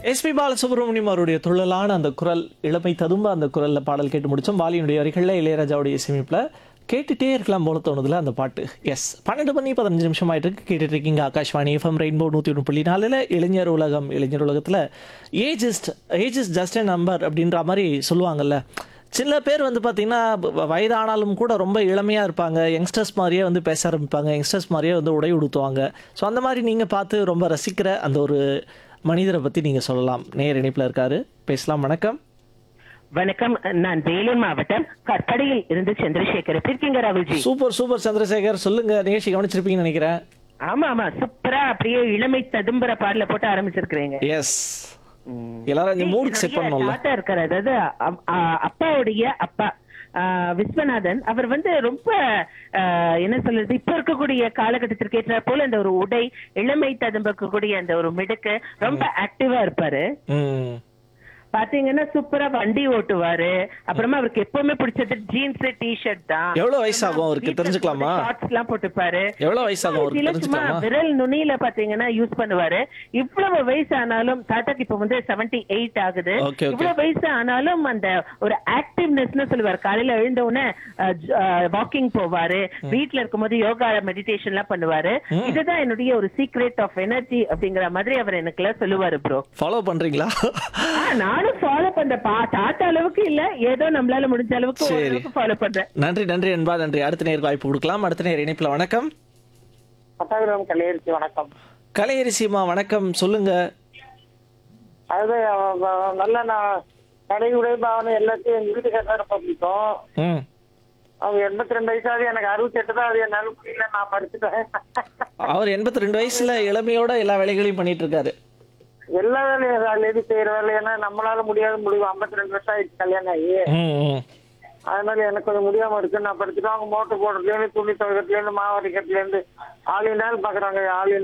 SP Balasubramaniam அவருடைய துள்ளலான அந்த குரல் இளமை ததும்ப அந்த குரல்ல பாடல் கேட்டு முடிச்சோம் வாலியினுடைய வரிகளில் இளையராஜாவுடைய இசையமைப்பில் கேட்டுட்டே இருக்கலாம் போல தோணுதுல அந்த பாட்டு எஸ் பன்னெண்டு மணி பதினஞ்சு நிமிஷம் ஆயிட்டு இருக்கு கேட்டுட்டு இருக்கீங்க ஆகாஷ்வாணி எஃப்எம் ரெயின்போ நூற்றி ஒன்று புள்ளி நாலில் இளைஞர் உலகம் இளைஞர் உலகத்தில் age is age is just a number அப்படின்ற மாதிரி சொல்லுவாங்கல்ல சில பேர் வந்து பார்த்தீங்கன்னா வ- வயதானாலும் கூட ரொம்ப இளமையாக இருப்பாங்க யங்ஸ்டர்ஸ் மாதிரியே வந்து பேச ஆரம்பிப்பாங்க யங்ஸ்டர்ஸ் மாதிரியே வந்து உடை உடுத்துவாங்க ஸோ அந்த மாதிரி நீங்கள் பார்த்து ரொம்ப ரசிக்கிற அந்த ஒரு மனிதரை பற்றி நீங்கள் சொல்லலாம் நேர் இணைப்பில் இருக்காரு பேசலாம் வணக்கம் வணக்கம் நான் வேலூர் மாவட்டம் கற்படையில் இருந்து சந்திரசேகர் எப்படி இருக்கீங்க ராகுல்ஜி சூப்பர் சூப்பர் சந்திரசேகர் சொல்லுங்க நிகழ்ச்சி கவனிச்சிருப்பீங்கன்னு நினைக்கிறேன் ஆமா ஆமா சூப்பரா அப்படியே இளமை ததும்புற பாடல போட்டு ஆரம்பிச்சிருக்கிறீங்க எஸ் எல்லாரும் இந்த மூடுக்கு செட் பண்ணணும்ல தாத்தா இருக்காரு அதாவது அப்- ஆ, அப்பாவுடைய அப்பா ஆ, விஸ்வநாதன் அவர் வந்து ரொம்ப ஆ, என்ன சொல்றது இப்ப இருக்கக்கூடிய காலகட்டத்திற்கு ஏற்ற போல அந்த ஒரு உடை இளமை ததும்பக்கூடிய அந்த ஒரு மிடுக்கு ரொம்ப ஆக்டிவா இருப்பாரு ம் பாத்தீங்கன்னா சூப்பரா வண்டி ஓட்டுவாரு அப்புறமா அவருக்கு எப்பவுமே பிடிச்சது ஜீன்ஸ் டி ஷர்ட் தான் எவ்வளவு வயசாகும் அவருக்கு தெரிஞ்சுக்கலாமா ஷார்ட்ஸ் எல்லாம் போட்டுப்பாரு எவ்வளவு வயசாகும் அவருக்கு இதுல சும்மா தெரிஞ்சுக்கலாமா விரல் நுனியில பாத்தீங்கன்னா யூஸ் பண்ணுவாரு இவ்வளவு வயசு ஆனாலும் தாத்தாக்கு இப்ப வந்து 78 எயிட் ஆகுது Okay, okay. இவ்வளவு வயசு ஆனாலும் அந்த ஒரு ஆக்டிவ்னஸ்னு சொல்லுவாரு காலையில எழுந்த உடனே வாக்கிங் போவாரு வீட்ல இருக்கும்போது யோகா மெடிடேஷன் எல்லாம் பண்ணுவாரு இதுதான் என்னுடைய ஒரு சீக்ரெட் ஆஃப் எனர்ஜி அப்படிங்கிற மாதிரி அவர் எனக்கு எல்லாம் சொல்லுவாரு ப்ரோ ஃபாலோ பண்றீங்களா நானும் ஃபாலோ பண்றேன் பா தாத்தா அளவுக்கு இல்ல ஏதோ நம்மளால முடிஞ்ச அளவுக்கு சரி. ஓரளவுக்கு ஃபாலோ பண்றேன் நன்றி நன்றி அன்பா நன்றி அடுத்த நேருக்கு வாய்ப்பு கொடுக்கலாம் அடுத்த நேர் இணைப்பில் வணக்கம் பட்டாபிராம் கலையரிசி வணக்கம் கலையரிசிமா வணக்கம் சொல்லுங்க அது அவ- அவ- நல்ல நான் கடை உடைப்பாவன எல்லாத்தையும் எங்க வீட்டுக்காரர் ரொம்ப பிடிக்கும் ம் அவங்க எண்பத்தி ரெண்டு வயசாவது எனக்கு அறுபத்தி எட்டு தான் அது என்னால முடியல நான் படிச்சுட்டேன் அவர் எண்பத்தி ரெண்டு வயசுல இளமையோட எல்லா வேலைகளையும் பண்ணிட்டு இருக்காரு எல்லா வேலையும் லேடி செய்யற வேலையெல்லாம் நம்மளால முடியாத முடியும் ஐம்பத்தி ரெண்டு வருஷம் ஆயிடுச்சு கல்யாணம் ஆகி ம் ம் அதனால எனக்கு கொஞ்சம் முடியாம இருக்கு நான் படிச்சுட்டு அவங்க மோட்டர் போடுறதுல இருந்து துணி துவைக்கிறதுல இருந்து மாவு அரைக்கிறதுல இருந்து ஆளினால் பாக்குறாங்க ஆளி